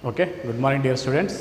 okay good morning dear students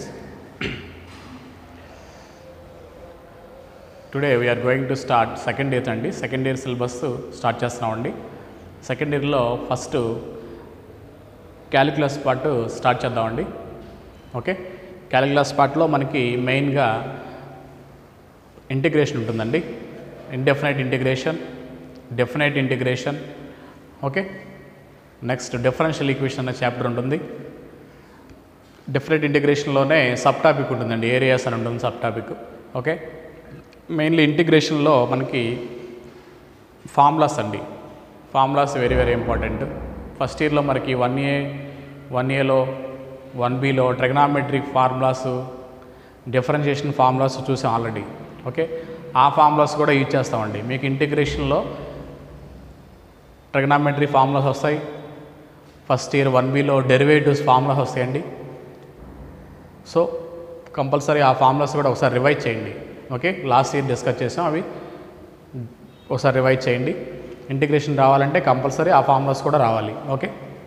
today we are going to start second year అండి second year syllabus start చేస్తున్నామండి సెకండ్ ఇయర్లో first calculus part start చేద్దామండి okay calculus పార్ట్లో మనకి మెయిన్గా ఇంటిగ్రేషన్ ఉంటుందండి indefinite integration definite integration okay next differential equation అనే చాప్టర్ ఉంటుంది డిఫరెంట్ ఇంటిగ్రేషన్లోనే సబ్ టాపిక్ ఉంటుందండి ఏరియాస్ అని ఉంటుంది సబ్ టాపిక్ ఓకే మెయిన్లీ ఇంటిగ్రేషన్లో మనకి ఫార్ములాస్ అండి formulas very very important first ఇయర్లో మనకి వన్ ఏ వన్ ఏలో వన్ బీలో ట్రిగనామెట్రిక్ ఫార్ములాస్ డిఫరెన్షియేషన్ ఫార్ములాస్ చూసాం ఆల్రెడీ ఓకే ఆ ఫార్ములాస్ కూడా యూజ్ చేస్తామండి మీకు ఇంటిగ్రేషన్లో ట్రిగనామెట్రీ ఫార్ములాస్ వస్తాయి ఫస్ట్ ఇయర్ వన్ బీలో డెరివేటివ్స్ ఫార్ములాస్ వస్తాయండి సో కంపల్సరీ ఆ ఫార్ములాస్ కూడా ఒకసారి రివైజ్ చేయండి ఓకే లాస్ట్ ఇయర్ డిస్కస్ చేసాం అవి ఒకసారి రివైజ్ చేయండి ఇంటిగ్రేషన్ రావాలంటే కంపల్సరీ ఆ ఫార్ములాస్ కూడా రావాలి ఓకే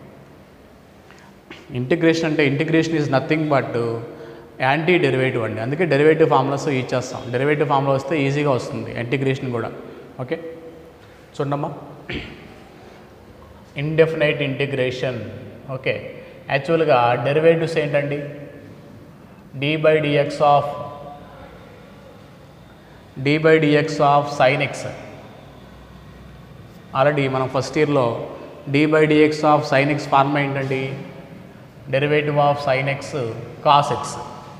ఇంటిగ్రేషన్ అంటే integration is nothing but anti derivative అండి అందుకే డెరివేటివ్ ఫార్ములాస్ యూజ్ చేస్తాం డెరివేటివ్ ఫార్ములా వస్తే ఈజీగా వస్తుంది ఇంటిగ్రేషన్ కూడా ఓకే చూడమ్మా ఇండెఫినైట్ ఇంటిగ్రేషన్ ఓకే యాక్చువల్గా డెరివేటివ్స్ ఏంటండి d by dx of d by dx of sine x already మనం ఫస్ట్ ఇయర్లో d by dx of sine x form ఏంటండి derivative of sine x cos x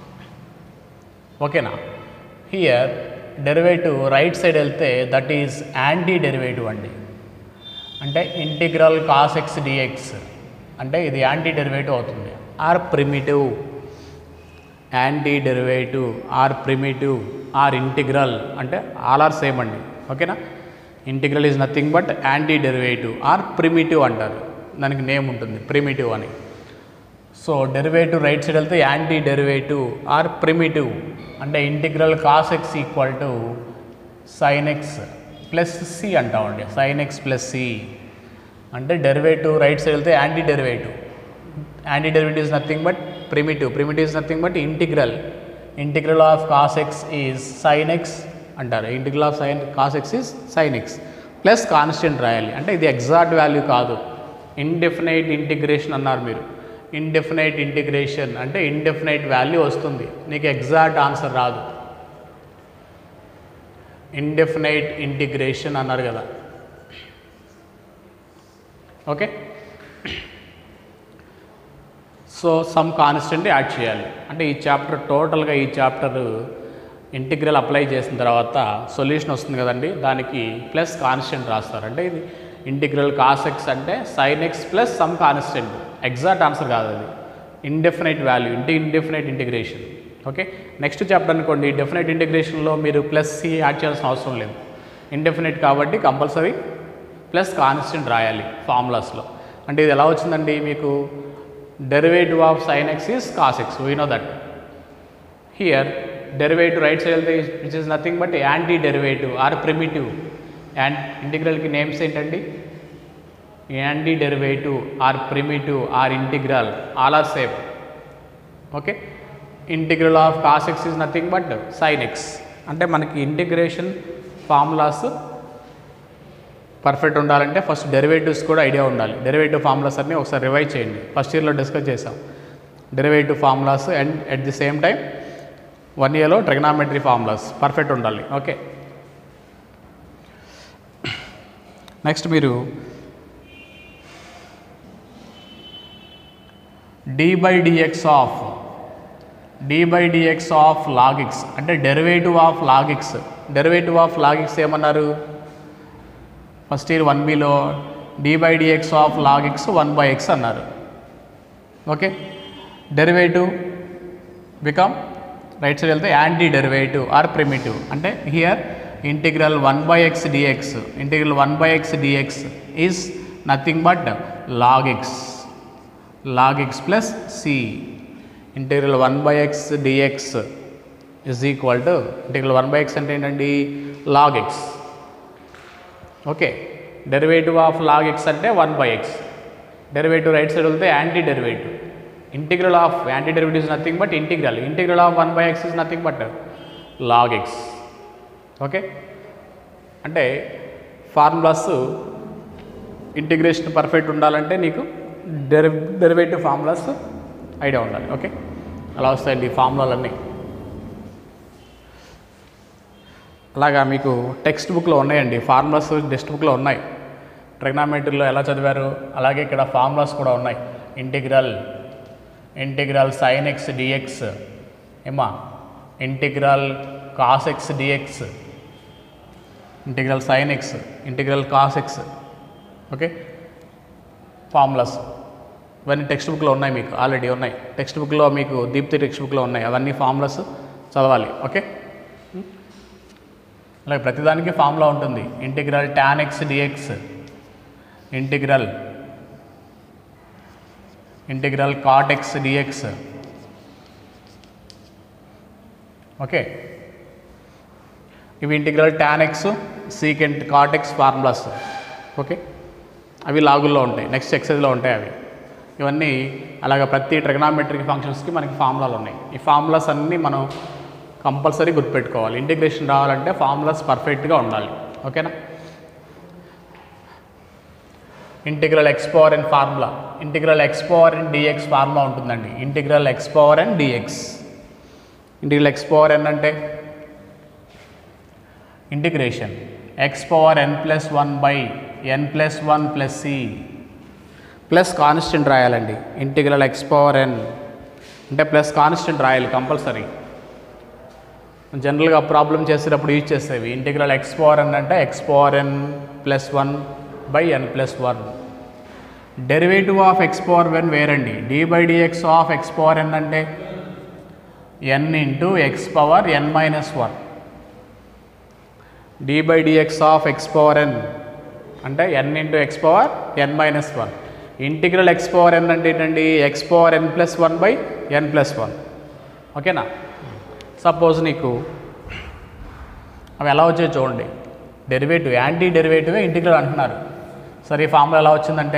ఓకేనా here derivative right side వెళ్తే that is anti derivative అండి అంటే integral cos x dx అంటే ఇది anti derivative అవుతుంది or primitive anti derivative or primitive or integral అంటే all are same అండి ఓకేనా integral is nothing but anti derivative or primitive అంటారు దానికి నేమ్ ఉంటుంది ప్రిమిటివ్ అని సో డెరివేటివ్ రైట్ సైడ్ వెళ్తే యాంటీ డెరివేటివ్ ఆర్ ప్రిమిటివ్ అంటే integral cos x equal to sine x plus c అంటామండి సైన్ ఎక్స్ ప్లస్ సి అంటే derivative right side వెళ్తే anti derivative anti derivative is nothing but primitive primitive is nothing but integral integral of cos x is sine x అంటారు integral of sine cos x is sine x plus constant రాయాలి అంటే ఇది exact value కాదు indefinite integration అన్నారు మీరు indefinite integration అంటే indefinite value వస్తుంది నీకు ఎగ్జాక్ట్ ఆన్సర్ రాదు ఇండెఫినైట్ ఇంటిగ్రేషన్ అన్నారు కదా okay so some constant add చేయాలి అంటే ఈ చాప్టర్ టోటల్గా ఈ చాప్టర్ ఇంటిగ్రల్ అప్లై చేసిన తర్వాత సొల్యూషన్ వస్తుంది కదండి దానికి ప్లస్ కాన్స్టెంట్ రాస్తారు అంటే ఇది ఇంటిగ్రల్ కాస్ ఎక్స్ అంటే sine x plus some constant exact answer కాదు అది ఇండెఫినైట్ వాల్యూ ఇంటి indefinite integration okay next chapter అనుకోండి డెఫినెట్ ఇంటిగ్రేషన్లో మీరు ప్లస్ సి యాడ్ చేయాల్సిన అవసరం లేదు ఇండెఫినైట్ కాబట్టి కంపల్సరీ ప్లస్ కాన్స్టెంట్ రాయాలి ఫార్ములాస్లో అంటే ఇది ఎలా వచ్చిందండి మీకు derivative of sine x is cos x we know that here derivative right side వెళ్తే which is nothing but anti derivative or primitive and ఇంటిగ్రల్కి నేమ్స్ ఏంటండి anti derivative or primitive or integral all are same okay integral of cos x is nothing but sine x అంటే మనకి integration formulas perfect ఉండాలంటే first derivatives కూడా idea ఉండాలి derivative formulas అన్నీ ఒకసారి revise చేయండి ఫస్ట్ ఇయర్లో డిస్కస్ చేసాం derivative formulas and at the same time one ఇయర్లో ట్రిగనామెట్రీ ఫార్ములాస్ పర్ఫెక్ట్ ఉండాలి ఓకే నెక్స్ట్ మీరు d by dx of d by dx of log x అంటే derivative of log x derivative of log x ఏమన్నారు first year one బీలో d by dx of log x one by x అన్నారు okay derivative become right side వెళ్తే anti derivative or primitive అంటే here integral one by x dx integral one by x dx is nothing but log x log x plus c integral one by x dx is equal to integral one by x అంటే ఏంటండి log x okay derivative of log x అంటే one by x derivative right side వెళ్తే anti derivative integral of anti derivative is nothing but integral integral of one by x is nothing but log x okay అంటే formulas integration perfect ఉండాలంటే నీకు డెరి derivative formulas idea ఉండాలి okay అలా వస్తాయండి ఈ ఫార్ములాలన్నీ అలాగా మీకు టెక్స్ట్ బుక్లో ఉన్నాయండి ఫార్ములాస్ టెక్స్ట్ బుక్లో ఉన్నాయి ట్రిగ్నామెట్రీలో ఎలా చదివారు అలాగే ఇక్కడ ఫార్ములాస్ కూడా ఉన్నాయి integral integral sine x dx ఏమా integral cos x dx integral sine x integral cos x okay formulas ఇవన్నీ టెక్స్ట్ బుక్లో ఉన్నాయి మీకు ఆల్రెడీ ఉన్నాయి టెక్స్ట్ బుక్లో మీకు దీప్తి టెక్స్ట్ బుక్లో ఉన్నాయి అవన్నీ ఫార్ములాస్ చదవాలి ఓకే అలాగే ప్రతిదానికి ఫార్ములా ఉంటుంది integral tan x dx integral integral cot x dx okay ఇవి integral tan x secant cot x formulas okay అవి లాగుల్లో ఉంటాయి నెక్స్ట్ ఎక్సైజ్లో ఉంటాయి అవి ఇవన్నీ అలాగ ప్రతి ట్రిగనామెట్రిక్ ఫంక్షన్స్కి మనకి ఫార్ములాలు ఉన్నాయి ఈ ఫార్ములాస్ అన్నీ మనం కంపల్సరీ గుర్తుపెట్టుకోవాలి ఇంటిగ్రేషన్ రావాలంటే ఫార్ములాస్ పర్ఫెక్ట్గా ఉండాలి ఓకేనా integral x power and formula integral x power and dx formula ఉంటుందండి integral x power and dx integral x power n అంటే integration x power n plus one by n plus one plus c plus constant రాయాలండి integral x power n అంటే plus constant రాయాలి compulsory జనరల్గా problem చేసేటప్పుడు use చేసేవి integral x power n అంటే x power n plus one by n plus one derivative of x power n వేరండి d by dx of x power n అంటే n into x power n minus one d by dx of x power n అంటే n into x power n minus one integral x power n అంటే ఏంటండి x power n plus one by n plus one ఓకేనా suppose నీకు అవి ఎలా వచ్చాయో చూడండి derivative anti derivative integral అంటున్నారు సరే ఈ ఫార్ములా ఎలా వచ్చిందంటే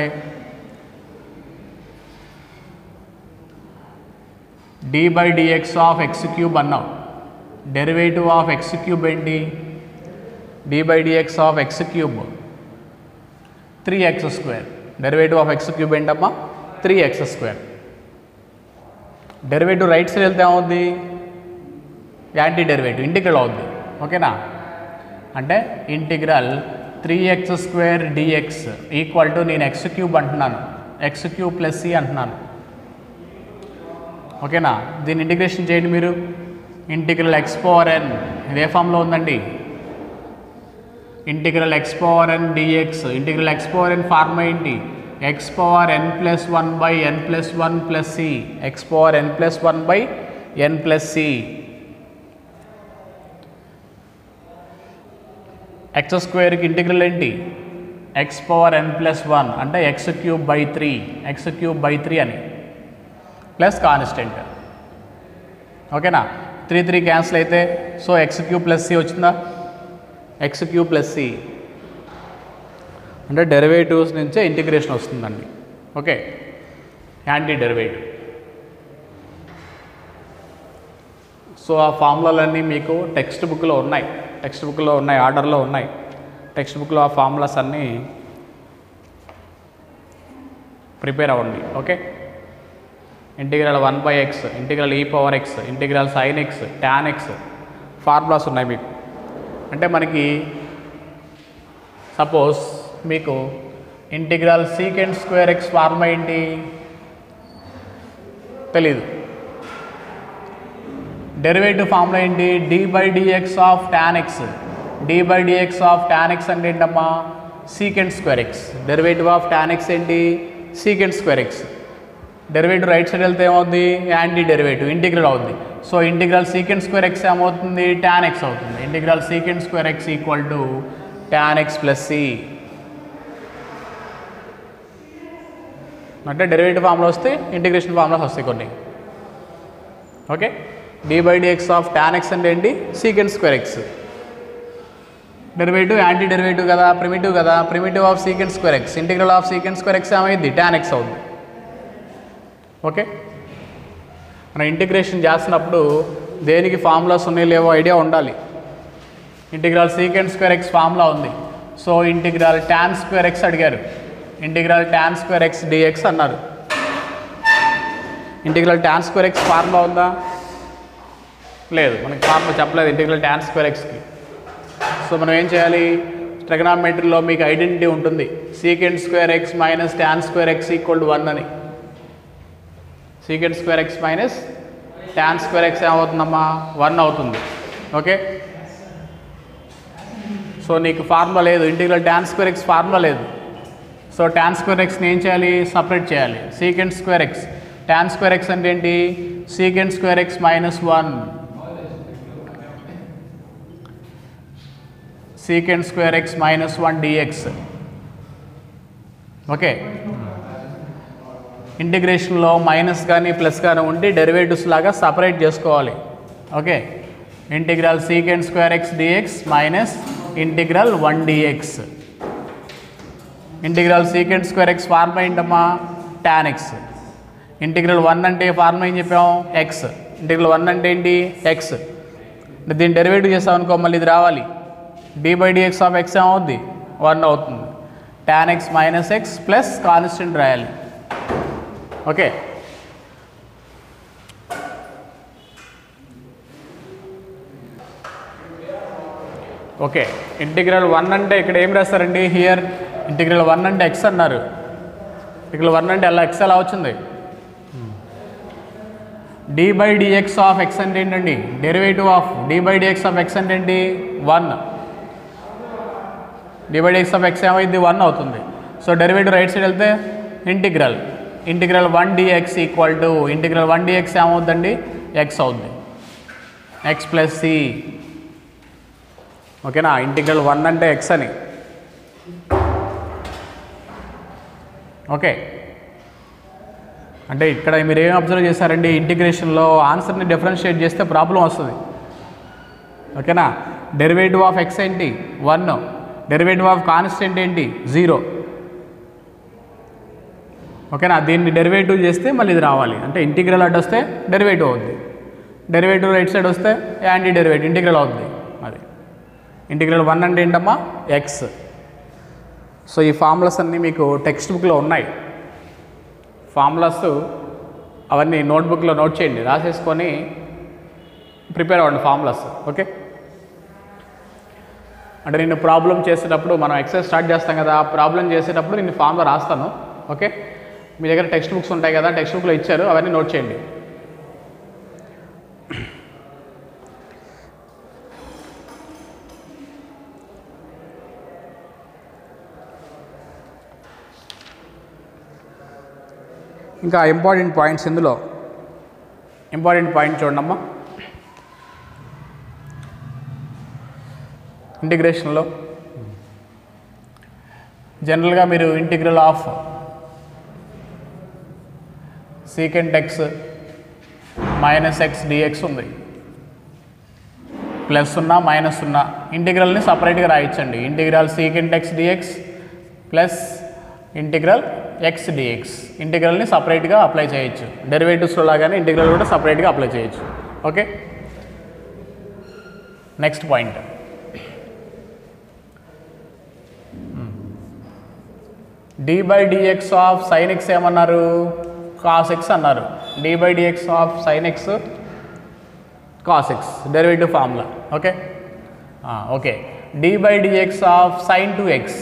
d by dx of x cube అన్నాం డెరివేటివ్ ఆఫ్ ఎక్స్ క్యూబ్ ఏంటి d by dx of x cube three x square derivative of x cube ఏంటమ్మా three x square derivative right side వెళ్తే ఏమవుద్ది యాంటీ డెరివేటివ్ ఇంటిగ్రల్ అవుద్ది ఓకేనా అంటే integral three x square dx equal to నేను x cube అంటున్నాను x cube plus c అంటున్నాను ఓకేనా దీన్ని ఇంటిగ్రేషన్ చేయండి మీరు ఇంటిగ్రల్ ఎక్స్ పవర్ ఎన్ ఇది ఏ ఫామ్లో ఉందండి integral x power n dx integral x power n ఫార్మా ఏంటి x power n plus one by n plus one plus c x power n plus one by n plus c x స్క్వేర్కి integral ఏంటి x power n plus one అంటే x cube by three x cube by three అని plus constant ఓకేనా three three cancel అయితే so x cube plus c వచ్చిందా x cube plus c అంటే derivatives నుంచే integration వస్తుందండి ఓకే యాంటీ డెరివేటివ్ సో ఆ ఫార్ములాలన్నీ మీకు టెక్స్ట్ బుక్లో ఉన్నాయి టెక్స్ట్ బుక్లో ఉన్నాయి ఆర్డర్లో ఉన్నాయి టెక్స్ట్ బుక్లో ఆ ఫార్ములాస్ అన్నీ ప్రిపేర్ అవ్వండి okay integral one by x integral e power x integral sine x tan x formulas ఉన్నాయి మీకు అంటే మనకి సపోజ్ మీకు integral secant square x formula ఏంటి తెలీదు డెరివేటివ్ ఫార్ములా ఏంటి d by dx of tan x d by dx of tan x అంటే ఏంటమ్మా secant square x derivative of tan x ఏంటి secant square x derivative right side వెళ్తే ఏమవుద్ది anti derivative integral అవుద్ది so integral secant square x ఏమవుతుంది tan x అవుతుంది integral secant square x equal to tan x plus c అంటే derivative formula వస్తే integration formulas వస్తాయి కొన్ని okay d by dx of tan x అంటే ఏంటి secant square x derivative anti derivative కదా primitive కదా primitive of secant square x integral of secant square x ఏమైంది tan x అవుతుంది ఓకే మనం ఇంటిగ్రేషన్ చేస్తున్నప్పుడు దేనికి ఫార్ములాస్ ఉన్నాయి లేవో ఐడియా ఉండాలి integral secant square x formula ఉంది so integral tan square x అడిగారు integral tan square x dx అన్నారు integral tan square x formula ఉందా లేదు మనకి ఫార్ములా చెప్పలేదు ఇంటిగ్రల్ ట్యాన్ స్క్వేర్ ఎక్స్కి సో మనం ఏం చేయాలి ట్రిగనామెట్రీలో మీకు ఐడెంటిటీ ఉంటుంది secant square x minus tan square x equal to one అని secant square x minus tan square x ఏమవుతుందమ్మా వన్ అవుతుంది ఓకే సో నీకు ఫార్ములా లేదు integral tan square x formula లేదు సో ట్యాన్ స్క్వేర్ ఎక్స్ని ఏం చేయాలి సపరేట్ చేయాలి secant square x tan square x అంటే ఏంటి secant square x minus one secant square x minus one dx okay ఇంటిగ్రేషన్లో మైనస్ కానీ ప్లస్ కానీ ఉండి డెరివేటివ్స్ లాగా సపరేట్ చేసుకోవాలి okay integral secant square x dx minus integral one dx integral secant square x formula ఏంటమ్మా tan x integral one అంటే formula ఏం చెప్పాం ఎక్స్ ఇంటిగ్రల్ వన్ అంటే ఏంటి ఎక్స్ దీన్ని డెరివేటివ్ చేసాం అనుకో మళ్ళీ ఇది రావాలి d by dx of x ఏమవుద్ది వన్ అవుతుంది tan x minus x plus constant రాయాలి ఓకే ఓకే ఇంటిగ్రల్ వన్ అంటే ఇక్కడ ఏం రాస్తారండి హియర్ ఇంటిగ్రల్ వన్ అంటే ఎక్స్ అన్నారు ఇంటిగ్రల్ వన్ అంటే ఎలా ఎక్స్ ఎలా వచ్చింది d by dx of x అంటే ఏంటండి derivative of d by dx of x అంటే ఏంటి one d by dx of x ఏమైంది వన్ అవుతుంది సో డెరివేటివ్ రైట్ సైడ్ వెళ్తే integral integral one dx equal to integral one dx ఏమవుద్దండి x అవుద్ది x plus c ఓకేనా integral one అంటే x అని ఓకే అంటే ఇక్కడ మీరు ఏం అబ్జర్వ్ చేశారండి ఇంటిగ్రేషన్లో ఆన్సర్ని డిఫరెన్షియేట్ చేస్తే ప్రాబ్లం వస్తుంది ఓకేనా డెరివేటివ్ ఆఫ్ ఎక్స్ ఏంటి వన్ డెరివేటివ్ ఆఫ్ కాన్స్టెంట్ ఏంటి జీరో ఓకేనా దీన్ని డెరివేటివ్ చేస్తే మళ్ళీ ఇది రావాలి అంటే ఇంటిగ్రల్ అడ్డు వస్తే డెరివేటివ్ అవుద్ది డెరివేటివ్ రైట్ సైడ్ వస్తే యాంటీ డెరివేటివ్ ఇంటిగ్రల్ అవుద్ది అది ఇంటిగ్రల్ వన్ అంటే ఏంటమ్మా ఎక్స్ సో ఈ ఫార్ములాస్ అన్నీ మీకు టెక్స్ట్ బుక్లో ఉన్నాయి ఫార్ములాస్ అవన్నీ నోట్బుక్లో నోట్ చేయండి రాసేసుకొని ప్రిపేర్ అవ్వండి ఫార్ములాస్ ఓకే అంటే నేను ప్రాబ్లం చేసేటప్పుడు మనం ఎక్సర్సైజ్ స్టార్ట్ చేస్తాం కదా ఆ ప్రాబ్లం చేసేటప్పుడు నేను ఫార్ములా రాస్తాను ఓకే మీ దగ్గర టెక్స్ట్ బుక్స్ ఉంటాయి కదా టెక్స్ట్ బుక్లో ఇచ్చారు అవన్నీ నోట్ చేయండి ఇంకా ఇంపార్టెంట్ పాయింట్స్ ఇందులో ఇంపార్టెంట్ పాయింట్ చూడమ్మా ఇంటిగ్రేషన్లో జనరల్గా మీరు integral of secant x minus x dx ఉంది ప్లస్ ఉన్నా మైనస్ ఉన్నా ఇంటిగ్రల్ని సపరేట్గా రాయించండి integral secant x dx plus integral x dx ఇంటిగ్రల్ని సపరేట్గా అప్లై చేయొచ్చు డెరివేటివ్స్లో లాగానే ఇంటిగ్రల్ కూడా సపరేట్గా అప్లై చేయొచ్చు okay next point d by dx of sine x ఏమన్నారు కాస్ ఎక్స్ అన్నారు d by dx of sine x cos x derivative formula okay okay d by dx of sine two x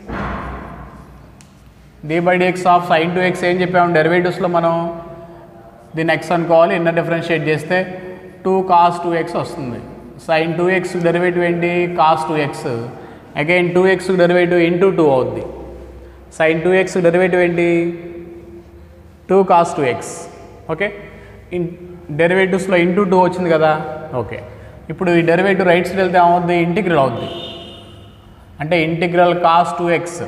d by dx of sine two x ఏం చెప్పాము డెరివేటివ్స్లో మనం దీన్ని x అనుకోవాలి inner differentiate చేస్తే two cos two x వస్తుంది sine two x derivative ఏంటి cos two x again two x derivative into two అవుద్ది సైన్ టూ ఎక్స్ డెరివేటివ్ ఏంటి two cos two x okay in డెరివేటివ్స్లో ఇంటూ టూ వచ్చింది కదా okay ఇప్పుడు ఈ డెరివేటివ్ రైట్ సైడ్ వెళ్తే ఏమవుద్ది ఇంటిగ్రల్ అవుద్ది అంటే integral cos two x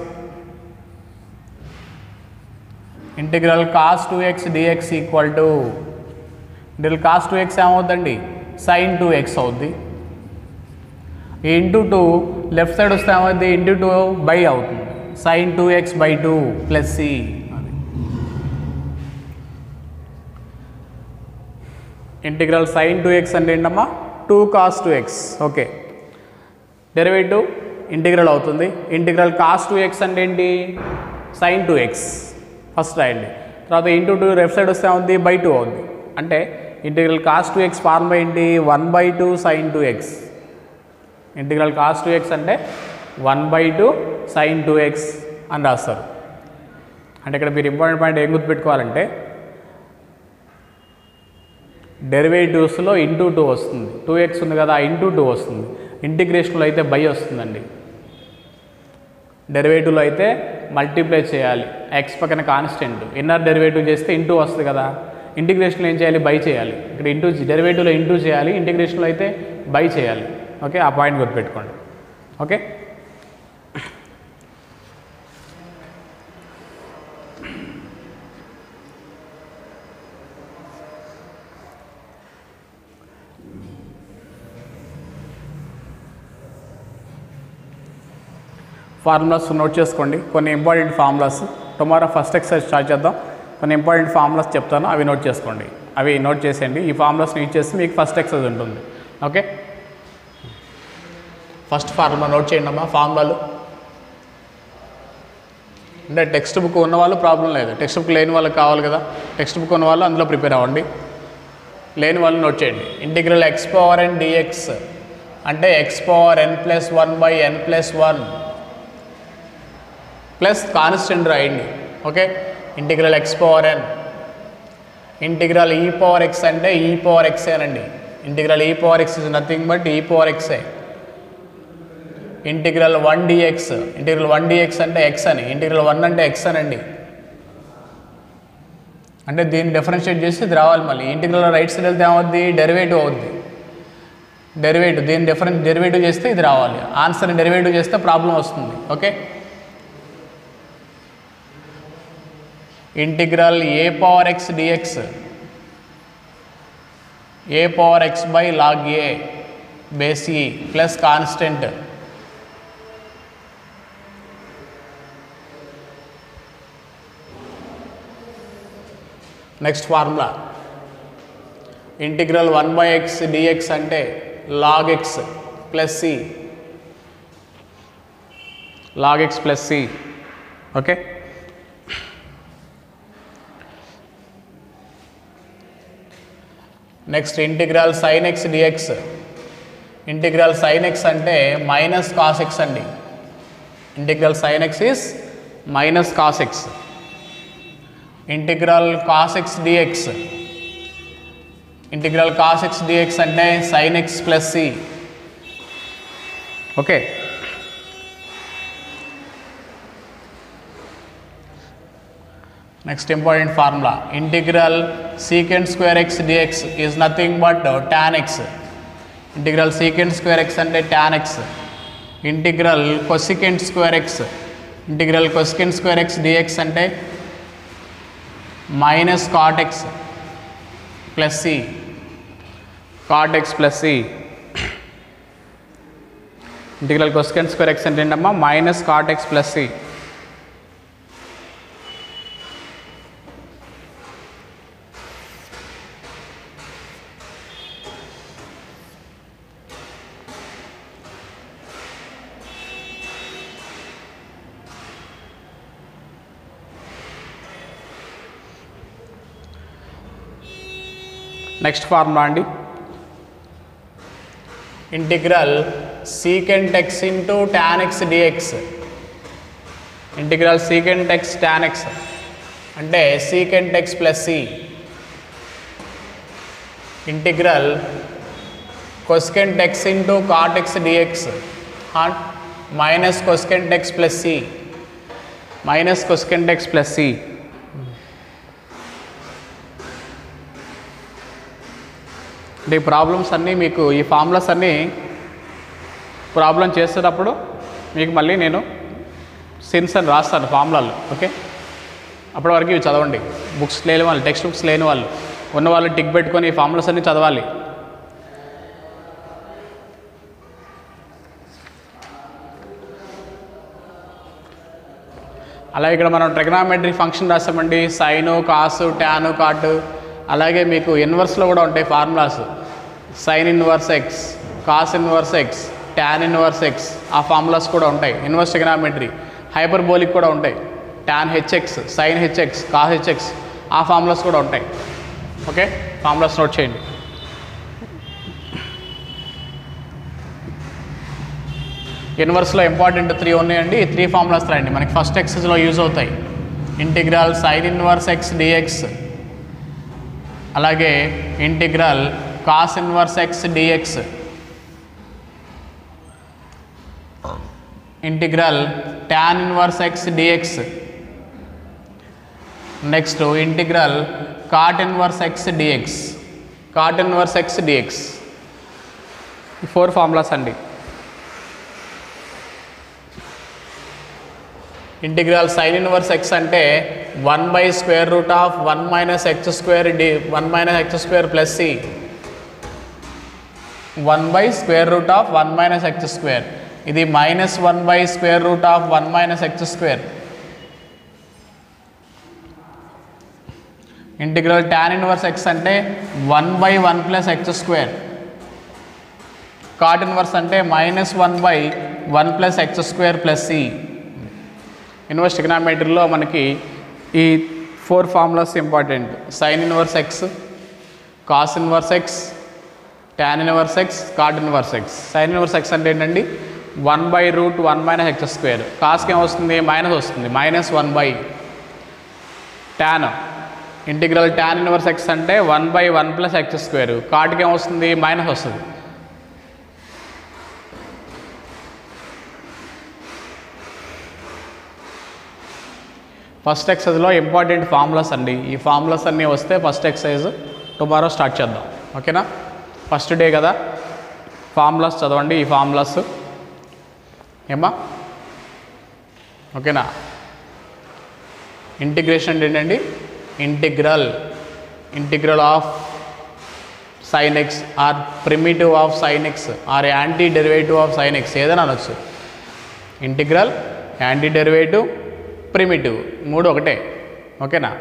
integral cos two x dx equal to integral cos two x ఏమవుద్దండి సైన్ టూ ఎక్స్ అవుద్ది ఈ ఇంటూ టూ లెఫ్ట్ సైడ్ వస్తే ఏమవుద్ది ఇంటూ టూ బై అవుతుంది sine two x by two plus c integral sine two x అంటే ఏంటమ్మా two cos two x okay derivative integral అవుతుంది integral cos two x అంటే ఏంటి సైన్ టూ ఎక్స్ ఫస్ట్ రాయండి తర్వాత ఇంటూ టూ లెఫ్ట్ సైడ్ వస్తే ఉంది బై టూ అవుద్ది అంటే integral cos two x form ఏంటి one by two sine two x integral cos two x అంటే one by two sine two x అని రాస్తారు అంటే ఇక్కడ మీరు ఇంపార్టెంట్ పాయింట్ ఏం గుర్తుపెట్టుకోవాలంటే డెరివేటివ్స్లో ఇంటూ టూ వస్తుంది టూ ఎక్స్ ఉంది కదా ఇంటూ టూ వస్తుంది ఇంటిగ్రేషన్లో అయితే బై వస్తుందండి డెరివేటివ్లో అయితే మల్టిప్లై చేయాలి ఎక్స్ పక్కన కాన్స్టెంట్ ఇన్నర్ డెరివేటివ్ చేస్తే ఇంటూ వస్తుంది కదా ఇంటిగ్రేషన్లో ఏం చేయాలి బై చేయాలి ఇక్కడ ఇంటూ డెరివేటివ్లో ఇంటూ చేయాలి ఇంటిగ్రేషన్లో అయితే బై చేయాలి ఓకే ఆ పాయింట్ గుర్తుపెట్టుకోండి ఓకే ఫార్ములాస్ నోట్ చేసుకోండి కొన్ని important formulas tomorrow first exercise start చేద్దాం కొన్ని ఇంపార్టెంట్ ఫార్ములాస్ చెప్తాను అవి నోట్ చేసుకోండి అవి నోట్ చేసేయండి ఈ ఫార్ములాస్ని యూజ్ చేస్తే మీకు ఫస్ట్ ఎక్సర్సైజ్ ఉంటుంది ఓకే ఫస్ట్ ఫార్ములా నోట్ చేయండి అమ్మా ఫార్ములాలు అంటే టెక్స్ట్ బుక్ ఉన్న వాళ్ళు ప్రాబ్లం లేదు టెక్స్ట్ బుక్ లేని వాళ్ళకి కావాలి కదా టెక్స్ట్ బుక్ ఉన్న వాళ్ళు అందులో ప్రిపేర్ అవ్వండి లేని వాళ్ళు నోట్ చేయండి integral x power n dx అంటే x power n plus one by n plus one plus constant రాయండి okay integral x power n integral e power x అంటే ఈ పవర్ ఎక్స్ అనండి integral e power x is nothing but e power ఎక్సే integral one dx integral one dx అంటే x అని integral one అంటే x అనండి అంటే దీన్ని differentiate చేసి ఇది రావాలి మళ్ళీ ఇంటిగ్రల్ రైట్ సైడ్ వెళ్తే ఏమవుద్ది డెరివేటివ్ అవుద్ది డెరివేటివ్ దీన్ని డిఫరెన్స్ డెరివేటివ్ చేస్తే ఇది రావాలి ఆన్సర్ని డెరివేటివ్ చేస్తే ప్రాబ్లం వస్తుంది okay integral a power x dx a power x by log a base e plus constant next formula integral one by x dx అంటే log x plus c log x plus c okay next integral sine x dx integral sine x అంటే minus cos x అండి integral sine x is minus cos x integral cos x dx integral cos x dx అంటే sine x plus c okay next important formula integral secant square x dx is nothing but tan x integral secant square x అంటే tan x integral cosecant square x integral cosecant square x dx అంటే minus cot x plus c cot x plus c integral cosecant square x అంటే ఏంటమ్మా minus cot x plus c next formula అండి integral secant x into tan x dx integral secant x tan x అంటే secant x plus c integral cosecant x into cot x dx minus cosecant x plus c minus cosecant x plus c అంటే ఈ problems అన్నీ మీకు ఈ formulas అన్నీ problem చేసేటప్పుడు మీకు మళ్ళీ నేను సిన్స్ అని రాస్తాను ఫార్ములాలు ఓకే అప్పటి వరకు ఇవి చదవండి బుక్స్ లేని వాళ్ళు టెక్స్ట్ బుక్స్ లేని వాళ్ళు ఉన్న వాళ్ళు టిక్ పెట్టుకొని ఈ ఫార్ములాస్ అన్నీ చదవాలి అలా ఇక్కడ మనం ట్రిగనామెట్రీ ఫంక్షన్ రాసామండి సైను కాసు ట్యాను కాటు అలాగే మీకు ఇన్వర్స్లో కూడా ఉంటాయి formulas sine inverse x cos inverse x tan inverse x ఆ ఫార్ములాస్ కూడా ఉంటాయి ఇన్వర్స్ ఎకనామెట్రీ హైపర్బోలిక్ కూడా ఉంటాయి tan h x sine h x cos h x ఆ ఫార్ములాస్ కూడా ఉంటాయి ఓకే ఫార్ములాస్ నోట్ చేయండి ఇన్వర్స్లో ఇంపార్టెంట్ త్రీ ఉన్నాయండి ఈ త్రీ ఫార్ములాస్ రాయండి మనకి ఫస్ట్ ఎక్సెస్లో యూజ్ అవుతాయి integral sine inverse x dx అలాగే integral cos inverse x dx integral tan inverse x dx next integral cot inverse x dx cot inverse x dx ఈ four formulas అండి integral sine inverse x అంటే one by square root of one minus x square d one minus x square plus c one by square root of one minus x square ఇది minus one by square root of one minus x square integral tan inverse x అంటే one by one plus x square cot inverse అంటే minus one by one plus x square plus c inverse ఎకనామెట్రీలో మనకి ఈ four formulas important sine inverse x cos inverse x tan inverse x cot inverse x sine inverse x అంటే ఏంటండి one by root one minus x square కాస్కి ఏమొస్తుంది minus వస్తుంది minus one by tan integral tan inverse x అంటే one by one plus x square కాట్కి ఏమొస్తుంది minus వస్తుంది first ఎక్సైజ్లో important formulas అండి ఈ ఫార్ములాస్ అన్నీ వస్తే ఫస్ట్ ఎక్సైజ్ టుమారో స్టార్ట్ చేద్దాం ఓకేనా ఫస్ట్ డే కదా ఫార్ములాస్ చదవండి ఈ ఫార్ములాస్ ఏమా ఓకేనా ఇంటిగ్రేషన్ ఏంటండి integral integral of sine x or primitive of sine x or anti derivative of sine x ఏదైనా అనొచ్చు ఇంటిగ్రల్ యాంటీ డెరివేటివ్ ప్రిమిటివ్ మూడు ఒకటే ఓకేనా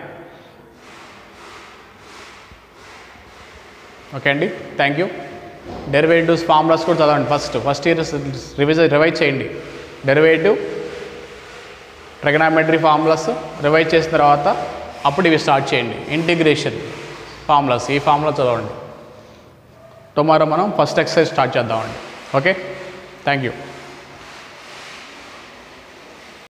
ఓకే అండి థ్యాంక్ యూ డెరివేటివ్స్ ఫార్ములాస్ కూడా చదవండి first first year revise revise చేయండి డెరివేటివ్ ట్రిగనామెట్రీ ఫార్ములాస్ రివైజ్ చేసిన తర్వాత అప్పుడు ఇవి స్టార్ట్ చేయండి ఇంటిగ్రేషన్ ఫార్ములాస్ ఈ ఫార్ములా చదవండి టుమారో మనం ఫస్ట్ ఎక్సర్సైజ్ స్టార్ట్ చేద్దామండి ఓకే థ్యాంక్ యూ